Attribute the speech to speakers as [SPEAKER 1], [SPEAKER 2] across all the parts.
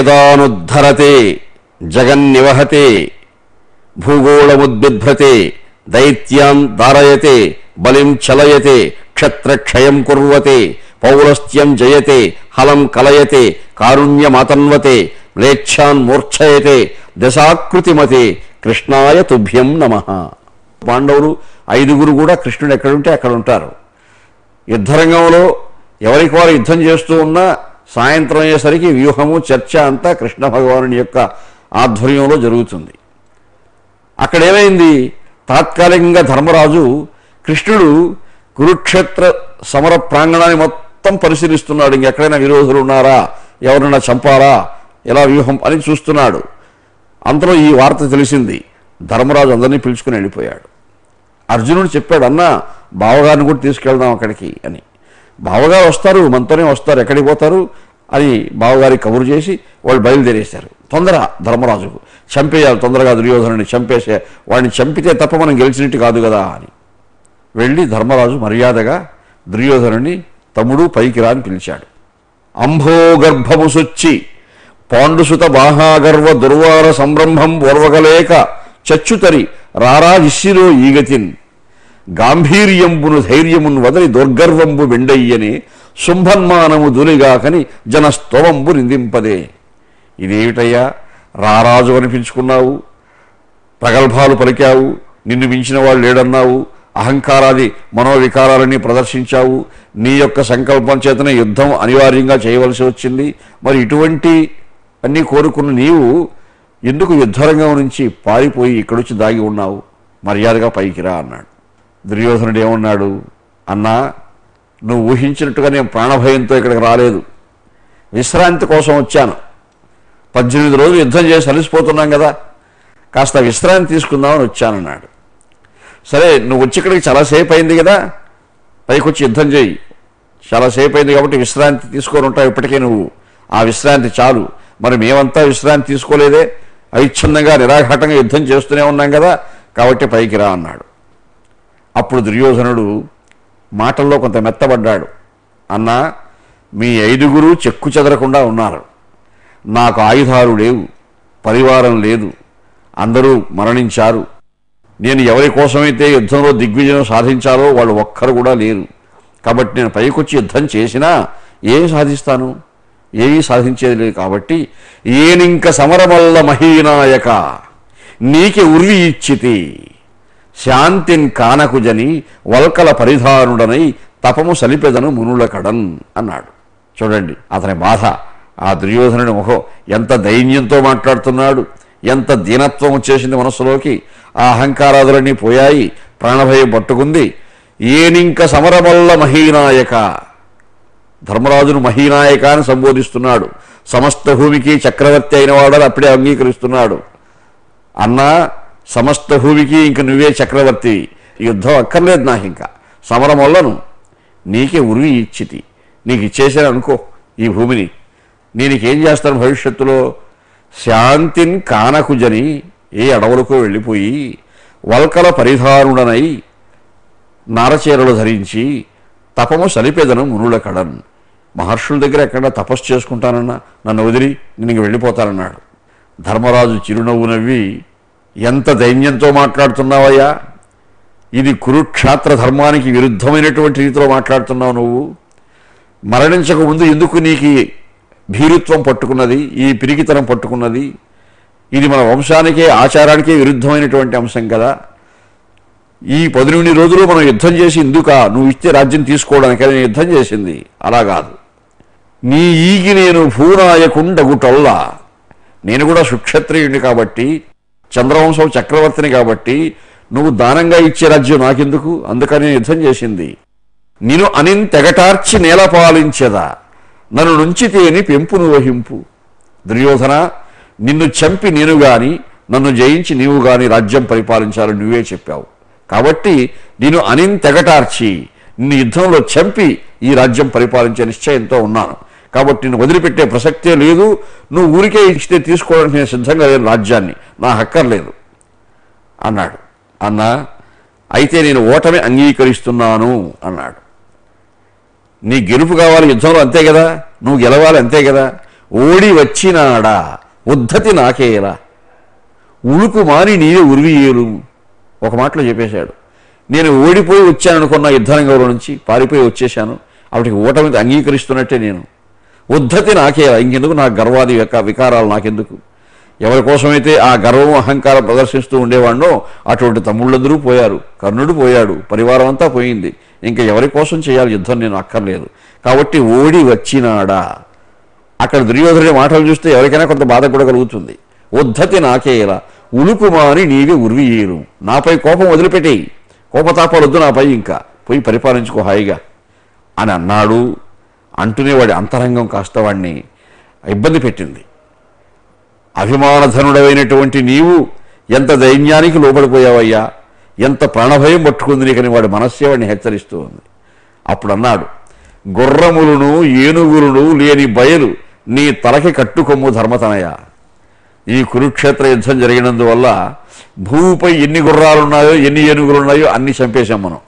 [SPEAKER 1] వేదానుద్ధరతే జగన్నివహతే భూగోళముద్బిభ్రతే దైత్యాన్ దారయతే బలిం చలయతే క్షత్రక్షయం కుర్వతే పౌలస్త్యం జయతే హలం కలయతే కారుణ్యమాతన్వతే మ్లేచ్ఛాన్ మూర్ఛయతే దశాకృతిమతే కృష్ణాయ తుభ్యం నమ పాండవులు ఐదుగురు కూడా కృష్ణుడు ఎక్కడుంటే అక్కడ ఉంటారు యుద్ధరంగంలో ఎవరికి వారు యుద్ధం చేస్తూ ఉన్నా సాయంత్రం అయ్యేసరికి వ్యూహము చర్చ అంతా కృష్ణ భగవానుని యొక్క ఆధ్వర్యంలో జరుగుతుంది అక్కడ ఏమైంది తాత్కాలికంగా ధర్మరాజు కృష్ణుడు కురుక్షేత్ర సమర ప్రాంగణాన్ని మొత్తం పరిశీలిస్తున్నాడు ఇంకెక్కడైనా విరోధులు ఉన్నారా ఎవరైనా చంపారా ఎలా వ్యూహం అని చూస్తున్నాడు అంతలో ఈ వార్త తెలిసింది ధర్మరాజు అందరినీ పిలుచుకుని వెళ్ళిపోయాడు అర్జునుడు చెప్పాడు అన్న బావగారిని కూడా తీసుకెళ్దాం అక్కడికి అని బావగారు వస్తారు మనతోనే వస్తారు ఎక్కడికి పోతారు అని బావగారికి కబురు చేసి వాళ్ళు బయలుదేరేశారు తొందర ధర్మరాజుకు చంపేయాలి తొందరగా దుర్యోధనుని చంపేసే వాడిని చంపితే తప్ప మనం గెలిచినట్టు కాదు కదా అని వెళ్ళి ధర్మరాజు మర్యాదగా దుర్యోధనుని తమ్ముడు పైకి రా అని పిలిచాడు అంభోగర్భము సొచ్చి పాండుసుత బాహాగర్వ దుర్వార సంరంభం ఓర్వగలేక చచ్చుతరి రారాజిస్సిలో ఈగతిన్ గాంభీర్యంబును ధైర్యమును వదలి దుర్గర్వంబు వెండయ్యని శుంభన్మానము దులిగాకని జనస్తోమంబు నిందింపదే ఇదేమిటయ్యా రారాజు అనిపించుకున్నావు ప్రగల్భాలు పలికావు నిన్ను మించిన వాళ్ళు లేడన్నావు అహంకారాది మనోవికారాలని ప్రదర్శించావు నీ యొక్క సంకల్పం చేతనే యుద్ధం అనివార్యంగా చేయవలసి వచ్చింది మరి ఇటువంటి అన్నీ కోరుకున్న నీవు ఎందుకు యుద్ధరంగం నుంచి పారిపోయి ఇక్కడొచ్చి దాగి ఉన్నావు మర్యాదగా పైకి రా అన్నాడు దుర్యోధనుడు ఏమన్నాడు అన్నా నువ్వు ఊహించినట్టుగా నేను ప్రాణభయంతో ఇక్కడికి రాలేదు విశ్రాంతి కోసం వచ్చాను పద్దెనిమిది రోజులు యుద్ధం చేసి అలసిపోతున్నాం కదా కాస్త విశ్రాంతి తీసుకుందామని వచ్చానన్నాడు సరే నువ్వు వచ్చి ఇక్కడికి చాలాసేపు అయింది కదా పైకి వచ్చి యుద్ధం చేయి చాలాసేపు అయింది కాబట్టి విశ్రాంతి తీసుకొని ఉంటావు ఇప్పటికే నువ్వు ఆ విశ్రాంతి చాలు మరి మేమంతా విశ్రాంతి తీసుకోలేదే అవిచ్ఛిన్నంగా నిరాఘాటంగా యుద్ధం చేస్తూనే ఉన్నాం కదా కాబట్టి పైకి రా అన్నాడు అప్పుడు దుర్యోధనుడు మాటల్లో కొంత మెత్తబడ్డాడు అన్నా మీ ఐదుగురు చెక్కు చెదరకుండా ఉన్నారు నాకు ఆయుధాలు లేవు పరివారం లేదు అందరూ మరణించారు నేను ఎవరి కోసమైతే యుద్ధంలో దిగ్విజయం సాధించాలో వాళ్ళు ఒక్కరు కూడా లేరు కాబట్టి నేను పైకొచ్చి యుద్ధం చేసినా ఏం సాధిస్తాను ఏమీ సాధించేది లేదు కాబట్టి ఏనింక సమరమల్ల మహీనాయక నీకి ఉర్వి ఇచ్చితి శాంతిన్ కానకుజని వల్కల పరిధానుడనై తపము సలిపెదను మునుల కడన్ అన్నాడు చూడండి అతని బాధ ఆ దుర్యోధనుడి ముఖం ఎంత దైన్యంతో మాట్లాడుతున్నాడు ఎంత దీనత్వం వచ్చేసింది మనస్సులోకి ఆ అహంకారాదులన్నీ పోయాయి ప్రాణభయం పట్టుకుంది ఏనింక సమరమల్ల మహీనాయక ధర్మరాజును మహీనాయక అని సంబోధిస్తున్నాడు సమస్త భూమికి చక్రవర్తి అయిన వాడని అప్పుడే అంగీకరిస్తున్నాడు అన్నా సమస్త భూమికి ఇంక నువ్వే చక్రవర్తి యుద్ధం అక్కర్లేదు నాకు ఇంకా సమరం వల్లను నీకే ఉరివి ఇచ్చితి నీకు ఇచ్చేసాను అనుకో ఈ భూమిని నేను నీకేం చేస్తాను భవిష్యత్తులో శాంతిన్ కానకుజని ఏ అడవులకు వెళ్ళిపోయి వల్కల పరిధానుడనై నారచీరలు ధరించి తపము సలిపేదను మునుల కడన్ మహర్షుల దగ్గర ఎక్కడ తపస్సు చేసుకుంటానన్నా నన్ను వదిలి నేను ఇంక వెళ్ళిపోతానన్నాడు ధర్మరాజు చిరునవ్వు నవ్వి ఎంత దైన్యంతో మాట్లాడుతున్నావయ్యా ఇది కురుక్షేత్ర ధర్మానికి విరుద్ధమైనటువంటి రీతిలో మాట్లాడుతున్నావు నువ్వు మరణించక ముందు ఎందుకు నీకు ఈ భీరుత్వం పట్టుకున్నది ఈ పిరికితనం పట్టుకున్నది ఇది మన వంశానికే ఆచారానికే విరుద్ధమైనటువంటి అంశం కదా ఈ పదిహేను రోజులు మనం యుద్ధం చేసి ఇందుక నువ్వు ఇచ్చే రాజ్యం తీసుకోవడానికి నేను యుద్ధం చేసింది అలా కాదు నీ ఈగి నేను భూనాయకుండగుటల్లా నేను కూడా సుక్షత్రియుడిని కాబట్టి చంద్రవంశం చక్రవర్తిని కాబట్టి నువ్వు దానంగా ఇచ్చే రాజ్యం నాకెందుకు అందుకని నేను యుద్ధం చేసింది నిన్ను అనిన్ తెగటార్చి నేల పాలించెదా నన్ను నుంచితేని పెంపును వహింపు దుర్యోధన నిన్ను చంపి నేను గాని నన్ను జయించి నీవు గాని రాజ్యం పరిపాలించాలని నువ్వే చెప్పావు కాబట్టి నేను అనిన్ తెగటార్చి నిన్ను యుద్ధంలో చంపి ఈ రాజ్యం పరిపాలించే నిశ్చయంతో ఉన్నాను కాబట్టి నిన్ను వదిలిపెట్టే ప్రసక్తే లేదు నువ్వు ఊరికే ఇస్తే తీసుకోవడానికి నేను సిద్ధంగా లేను రాజ్యాన్ని నా హక్కర్లేదు అన్నాడు అన్నా అయితే నేను ఓటమి అంగీకరిస్తున్నాను అన్నాడు నీ గెలుపు కావాలి యుద్ధంలో అంతే కదా నువ్వు గెలవాలి అంతే కదా ఓడి వచ్చినాడా ఉద్ధతి నాకేలా ఉలుకు మాని నీవే ఉరివియేలు ఒక మాటలో చెప్పేశాడు నేను ఓడిపోయి వచ్చాను అనుకున్న యుద్ధరంగంలో నుంచి పారిపోయి వచ్చేశాను అప్పటికి ఓటమి అంగీకరిస్తున్నట్టే నేను ఉద్ధతి నాకేలా ఇంకెందుకు నా గర్వాది యొక్క వికారాలు నాకెందుకు ఎవరి కోసమైతే ఆ గర్వం అహంకారం ప్రదర్శిస్తూ ఉండేవాడినో అటువంటి తమ్ముళ్ళందరూ పోయారు కర్ణుడు పోయాడు పరివారం అంతా పోయింది ఇంకా ఎవరి కోసం చేయాలి యుద్ధం నేను అక్కర్లేదు కాబట్టి ఓడి వచ్చినాడా అక్కడ దుర్యోధనుడి మాటలు చూస్తే ఎవరికైనా కొంత బాధ కూడా కలుగుతుంది ఉద్ధతి నాకేలా ఉలుకుమాని నీవే ఉర్వియేరు నాపై కోపం వదిలిపెట్టేయి కోపతాపాలు వద్దు నాపై ఇంకా పోయి పరిపాలించుకో హాయిగా అని అన్నాడు అంటూనే వాడి అంతరంగం కాస్త వాడిని ఇబ్బంది పెట్టింది అభిమానధనుడైనటువంటి నీవు ఎంత దైన్యానికి లోపడిపోయావయ్యా ఎంత ప్రాణభయం పట్టుకుంది నీకని వాడి మనస్సే వాడిని హెచ్చరిస్తూ ఉంది అప్పుడు అన్నాడు గుర్రములను ఏనుగులను లేని బయలు నీ తలకి కట్టుకొమ్ము ధర్మతనయ ఈ కురుక్షేత్ర యుద్ధం జరిగినందువల్ల భూమిపై ఎన్ని గుర్రాలున్నాయో ఎన్ని ఏనుగులు ఉన్నాయో అన్ని చంపేశాం మనం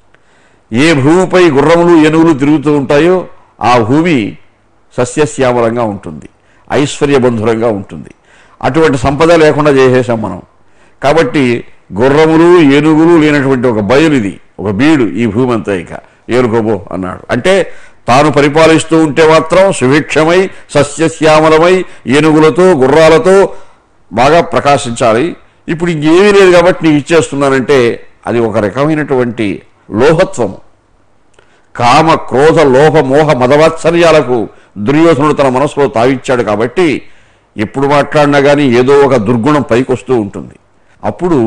[SPEAKER 1] ఏ భూమిపై గుర్రములు ఏనుగులు తిరుగుతూ ఉంటాయో ఆ భూమి సస్యశ్యామలంగా ఉంటుంది ఐశ్వర్యబంధురంగా ఉంటుంది అటువంటి సంపద లేకుండా చేసేసాం మనం కాబట్టి గుర్రములు ఏనుగులు లేనటువంటి ఒక బయలు ఇది ఒక బీడు ఈ భూమి అంతా ఇక ఏరుకోబో అన్నాడు అంటే తాను పరిపాలిస్తూ ఉంటే మాత్రం సుభిక్షమై సస్యశ్యామలమై ఏనుగులతో గుర్రాలతో బాగా ప్రకాశించాలి ఇప్పుడు ఇంకేమీ లేదు కాబట్టి నీకు ఇచ్చేస్తున్నానంటే అది ఒక రకమైనటువంటి లోహత్వము కామ క్రోధ లోభ మోహ మదవాత్సర్యాలకు దుర్యోధనుడు తన మనసులో తావిచ్చాడు కాబట్టి ఎప్పుడు మాట్లాడినా కానీ ఏదో ఒక దుర్గుణం పైకొస్తూ ఉంటుంది అప్పుడు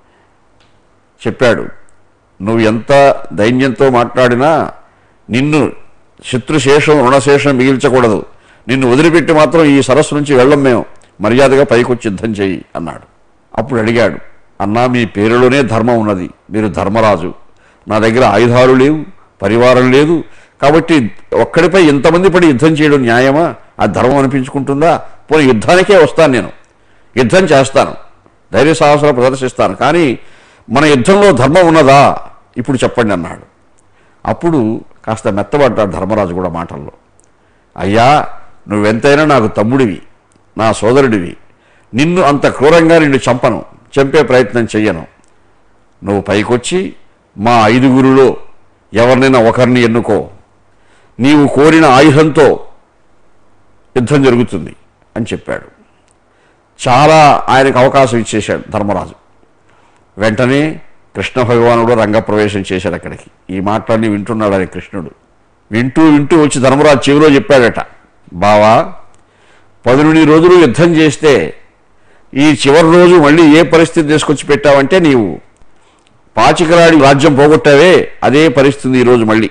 [SPEAKER 1] చెప్పాడు నువ్వు ఎంత దైన్యంతో మాట్లాడినా నిన్ను శత్రుశేషం రుణశేషం మిగిల్చకూడదు నిన్ను వదిలిపెట్టి మాత్రం ఈ సరస్సు నుంచి వెళ్ళం మేము మర్యాదగా పైకొచ్చి యుద్ధం చేయి అన్నాడు అప్పుడు అడిగాడు అన్నా మీ పేరులోనే ధర్మం ఉన్నది మీరు ధర్మరాజు నా దగ్గర ఆయుధాలు లేవు పరివారం లేదు కాబట్టి ఒక్కడిపై ఇంతమంది పడి యుద్ధం చేయడం న్యాయమా ఆ ధర్మం అనిపించుకుంటుందా పోనీ యుద్ధానికే వస్తాను నేను యుద్ధం చేస్తాను ధైర్య సాహసాలు ప్రదర్శిస్తాను కానీ మన యుద్ధంలో ధర్మం ఉన్నదా ఇప్పుడు చెప్పండి అన్నాడు అప్పుడు కాస్త మెత్తబడ్డాడు ధర్మరాజు కూడా మాటల్లో అయ్యా నువ్వెంతైనా నాకు తమ్ముడివి నా సోదరుడివి నిన్ను అంత క్రూరంగా నిన్ను చంపను చంపే ప్రయత్నం చెయ్యను నువ్వు పైకొచ్చి మా ఐదుగురులో ఎవరినైనా ఒకరిని ఎన్నుకో నీవు కోరిన ఆయుధంతో యుద్ధం జరుగుతుంది అని చెప్పాడు చాలా ఆయనకు అవకాశం ఇచ్చేశాడు ధర్మరాజు వెంటనే కృష్ణ భగవానుడు రంగప్రవేశం చేశాడు అక్కడికి ఈ మాటలన్నీ వింటున్నాడు ఆయన కృష్ణుడు వింటూ వింటూ వచ్చి ధర్మరాజు చెవిలో చెప్పాడట బావా పదునుడి రోజులు యుద్ధం చేస్తే ఈ చివరి రోజు మళ్ళీ ఏ పరిస్థితి తీసుకొచ్చి పెట్టావంటే నీవు పాచికలాడి రాజ్యం పోగొట్టావే అదే పరిస్థితి ఈరోజు మళ్ళీ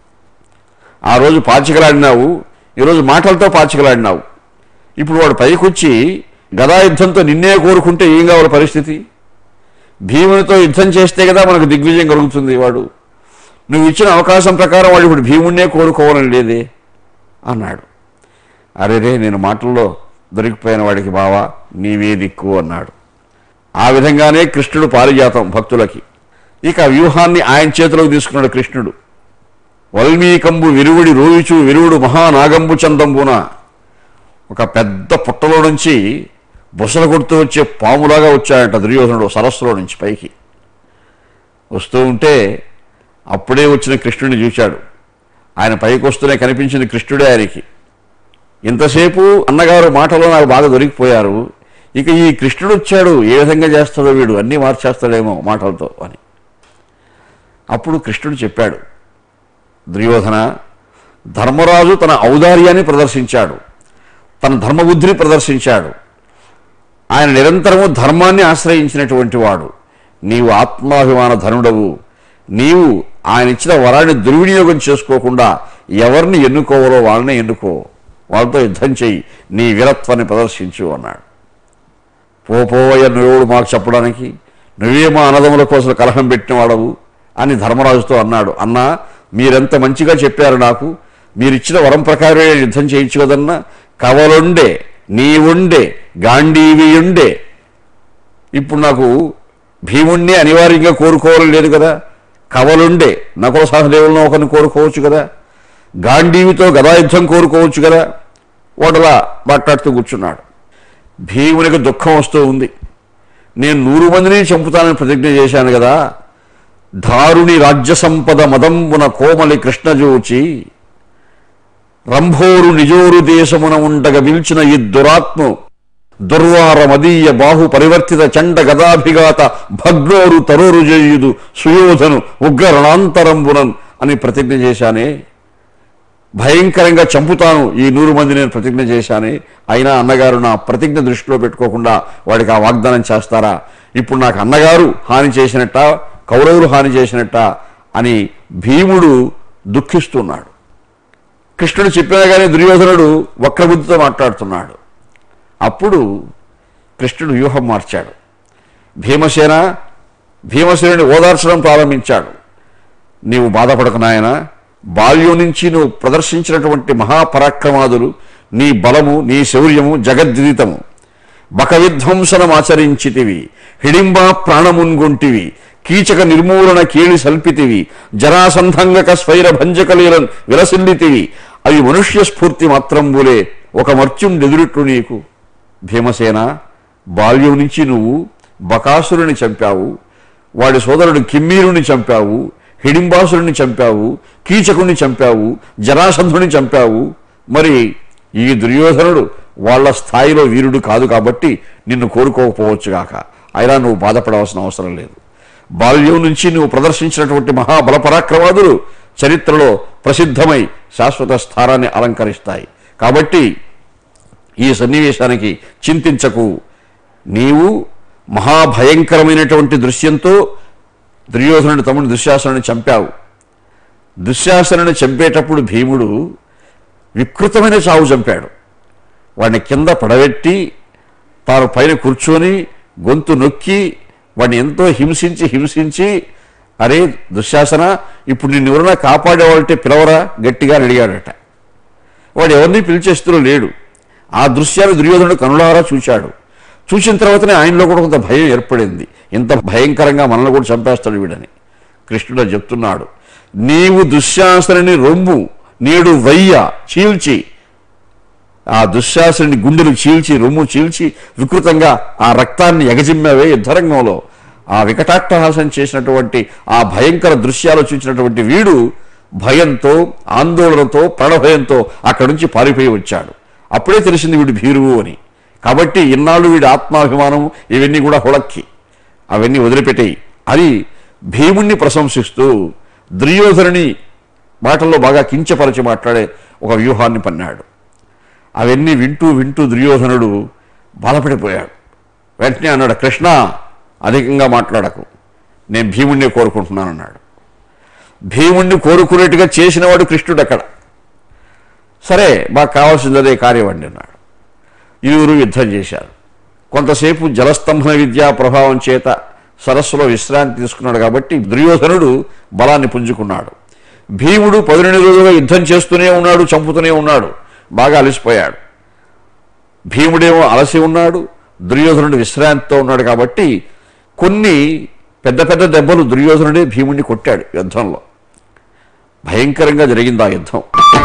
[SPEAKER 1] ఆ రోజు పాచికలాడినావు ఈరోజు మాటలతో పాచికలాడినావు ఇప్పుడు వాడు పైకొచ్చి గదాయుద్ధంతో నిన్నే కోరుకుంటే ఏం కావాలి పరిస్థితి భీమునితో యుద్ధం చేస్తే కదా మనకు దిగ్విజయం కలుగుతుంది వాడు నువ్వు ఇచ్చిన అవకాశం ప్రకారం వాడు ఇప్పుడు భీమున్నే కోరుకోవాలని లేదే అన్నాడు అరే రే నేను మాటల్లో దొరికిపోయిన వాడికి బావా నీవే దిక్కు అన్నాడు ఆ విధంగానే కృష్ణుడు పారిజాతం భక్తులకి ఇక వ్యూహాన్ని ఆయన చేతిలోకి తీసుకున్నాడు కృష్ణుడు వల్మీకంబు విరువుడి రోయిచు విరువుడు మహానాగంబు చందంబున ఒక పెద్ద పుట్టలో నుంచి బుసలు కొడుతూ వచ్చే పాములాగా వచ్చాడంట దుర్యోధనుడు సరస్సులో నుంచి పైకి వస్తూ ఉంటే అప్పుడే వచ్చిన కృష్ణుడిని చూశాడు ఆయన పైకి వస్తూనే కనిపించింది కృష్ణుడే ఆయనకి ఇంతసేపు అన్నగారు మాటలో నాకు బాగా దొరికిపోయారు ఇక ఈ కృష్ణుడు వచ్చాడు ఏ విధంగా చేస్తాడో వీడు అన్నీ మార్చేస్తాడేమో మాటలతో అని అప్పుడు కృష్ణుడు చెప్పాడు దుర్యోధన ధర్మరాజు తన ఔదార్యాన్ని ప్రదర్శించాడు తన ధర్మబుద్ధిని ప్రదర్శించాడు ఆయన నిరంతరము ధర్మాన్ని ఆశ్రయించినటువంటి వాడు నీవు ఆత్మాభిమాన ధనుడవు నీవు ఆయన ఇచ్చిన వరాన్ని దుర్వినియోగం చేసుకోకుండా ఎవరిని ఎన్నుకోవాలో వాళ్ళని ఎన్నుకో వాళ్ళతో యుద్ధం చెయ్యి నీ వీరత్వాన్ని ప్రదర్శించు అన్నాడు పోపోవయ్య నువ్వెవడు మాకు చెప్పడానికి నువ్వే మా అన్నదముల కోసం కలహం పెట్టిన వాడవు అని ధర్మరాజుతో అన్నాడు అన్నా మీరెంత మంచిగా చెప్పారు నాకు మీరిచ్చిన వరం ప్రకారమే నేను యుద్ధం చేయించు కదన్నా కవలుండే నీవుండే గాంధీవియుండే ఇప్పుడు నాకు భీముణ్ణి అనివార్యంగా కోరుకోవాలని లేదు కదా కవలుండే నకుల సహదేవులను ఒకరిని కోరుకోవచ్చు కదా గాంధీవితో గదాయుద్ధం కోరుకోవచ్చు కదా వాడలా మాట్లాడుతూ కూర్చున్నాడు భీమునికి దుఃఖం వస్తూ ఉంది నేను నూరు మందిని చంపుతానని ప్రతిజ్ఞ చేశాను కదా ధారుని రాజ్య సంపద మదంబున కోమలి కృష్ణజూచి రంభోరు నిజోరు దేశమున ఉండగ విల్చిన ఈ దురాత్ము దుర్వార మదీయ బాహు పరివర్తిత చండ గదాభిఘాత భగ్నోరు తరోరు చేయుదు సుయోధను ఉగ్ర రణాంతరంబునన్ అని ప్రతిజ్ఞ చేశానే భయంకరంగా చంపుతాను ఈ నూరు మంది నేను ప్రతిజ్ఞ చేశానే అయినా అన్నగారు నా ప్రతిజ్ఞ దృష్టిలో పెట్టుకోకుండా వాడికి ఆ వాగ్దానం చేస్తారా ఇప్పుడు నాకు అన్నగారు హాని చేసినట్ట కౌరవులు హాని చేసినట్ట అని భీముడు దుఃఖిస్తున్నాడు కృష్ణుడు చెప్పినా కానీ దుర్యోధనుడు వక్రబుద్ధితో మాట్లాడుతున్నాడు అప్పుడు కృష్ణుడు వ్యూహం మార్చాడు భీమసేన భీమసేనుని ఓదార్చడం ప్రారంభించాడు నీవు బాధపడకు నాయన బాల్యం నుంచి నువ్వు ప్రదర్శించినటువంటి మహాపరాక్రమాదులు నీ బలము నీ శౌర్యము జగద్విదితము బక విధ్వంసనం ఆచరించితివి హిడింబా ప్రాణమున్గొంటివి కీచక నిర్మూలన కీళి సల్పితివి జరాసంధంగక స్వైర భంజకలీలను విలసిల్లితివి అవి మనుష్య స్ఫూర్తి మాత్రంబులే ఒక మర్త్యుండెదురుట్లు నీకు భీమసేన బాల్యం నుంచి నువ్వు బకాసురుని చంపావు వాడి సోదరుడు కిమ్మీరుని చంపావు హిడింబాసురుని చంపావు కీచకుని చంపావు జరాసంధుని చంపావు మరి ఈ దుర్యోధనుడు వాళ్ళ స్థాయిలో వీరుడు కాదు కాబట్టి నిన్ను కోరుకోకపోవచ్చుగాక అయినా నువ్వు బాధపడవలసిన అవసరం లేదు బాల్యం నుంచి నువ్వు ప్రదర్శించినటువంటి మహాబల పరాక్రమాదులు చరిత్రలో ప్రసిద్ధమై శాశ్వత స్థానాన్ని అలంకరిస్తాయి కాబట్టి ఈ సన్నివేశానికి చింతించకు నీవు మహాభయంకరమైనటువంటి దృశ్యంతో దుర్యోధనుడి తమ్ముడు దుశ్శాసనుని చంపావు దుశ్శాసనుని చంపేటప్పుడు భీముడు వికృతమైన చావు చంపాడు వాడిని కింద పడబెట్టి తాను పైన కూర్చొని గొంతు నొక్కి వాడిని ఎంతో హింసించి హింసించి అరే దుశ్శాసన ఇప్పుడు నిన్ను ఎవరైనా కాపాడేవాళ్ళంటే పిలవరా గట్టిగా అని అడిగాడట వాడు ఎవరిని పిలిచేస్తూ లేడు ఆ దృశ్యాన్ని దుర్యోధనుడు కనులారా చూశాడు చూసిన తర్వాతనే ఆయనలో కూడా కొంత భయం ఏర్పడింది ఇంత భయంకరంగా మనల్ని కూడా చంపేస్తాడు వీడని కృష్ణుడు చెప్తున్నాడు నీవు దుశ్శాసనుని రొమ్ము నేడు వయ్య చీల్చి ఆ దుశ్శాసనుని గుండెలు చీల్చి రొమ్ము చీల్చి వికృతంగా ఆ రక్తాన్ని ఎగజిమ్మావే యుద్ధరంగంలో ఆ వికటాట్టహాసం చేసినటువంటి ఆ భయంకర దృశ్యాలు చూసినటువంటి వీడు భయంతో ఆందోళనతో ప్రాణభయంతో అక్కడి నుంచి పారిపోయి వచ్చాడు అప్పుడే తెలిసింది వీడు భీరువు అని కాబట్టి ఇన్నాళ్ళు వీడి ఆత్మాభిమానం ఇవన్నీ కూడా హుళక్కి అవన్నీ వదిలిపెట్టాయి అని భీముణ్ణి ప్రశంసిస్తూ దుర్యోధనుని మాటల్లో బాగా కించపరిచి మాట్లాడే ఒక వ్యూహాన్ని పన్నాడు అవన్నీ వింటూ వింటూ దుర్యోధనుడు బాధపడిపోయాడు వెంటనే అన్నాడు కృష్ణ అధికంగా మాట్లాడకు నేను భీముణ్ణి కోరుకుంటున్నాను అన్నాడు భీముణ్ణి కోరుకునేట్టుగా చేసినవాడు కృష్ణుడు అక్కడ సరే మాకు కావాల్సింది అదే కార్యం అండి అన్నాడు ఇరువురు యుద్ధం చేశారు కొంతసేపు జలస్తంభన విద్యా ప్రభావం చేత సరస్సులో విశ్రాంతి తీసుకున్నాడు కాబట్టి దుర్యోధనుడు బలాన్ని పుంజుకున్నాడు భీముడు పదిహేను రోజులుగా యుద్ధం చేస్తూనే ఉన్నాడు చంపుతూనే ఉన్నాడు బాగా అలసిపోయాడు భీముడేమో అలసి ఉన్నాడు దుర్యోధనుడు విశ్రాంతితో ఉన్నాడు కాబట్టి కొన్ని పెద్ద పెద్ద దెబ్బలు దుర్యోధనుడే భీముడిని కొట్టాడు యుద్ధంలో భయంకరంగా జరిగింది ఆ యుద్ధం